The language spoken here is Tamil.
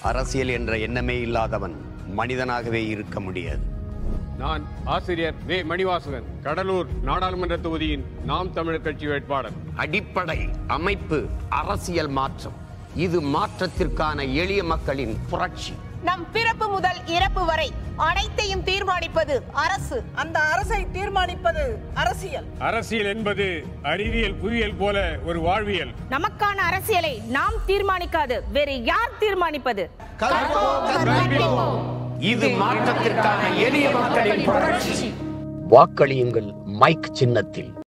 அரசியல் என்ற எண்ணமே இல்லாதவன் மனிதனாகவே இருக்க முடியாது நான் ஆசிரியர் வே மணிவாசகன் கடலூர் நாடாளுமன்ற தொகுதியின் நாம் தமிழர் கட்சி வேட்பாளர் அடிப்படை அமைப்பு அரசியல் மாற்றம் இது மாற்றத்திற்கான எளிய மக்களின் புரட்சி நம் பிறப்பு முதல் இறப்பு வரை அனைத்தையும் தீர்மானிப்பது அரசு அந்த அரசை தீர்மானிப்பது அரசியல் அரசியல் என்பது அறிவியல் புவியியல் போல ஒரு வாழ்வியல் நமக்கான அரசியலை நாம் தீர்மானிக்காது வேறு யார் தீர்மானிப்பது இது மாற்றத்திற்கான எளிய மக்களின் புரட்சி வாக்களியுங்கள் மைக் சின்னத்தில்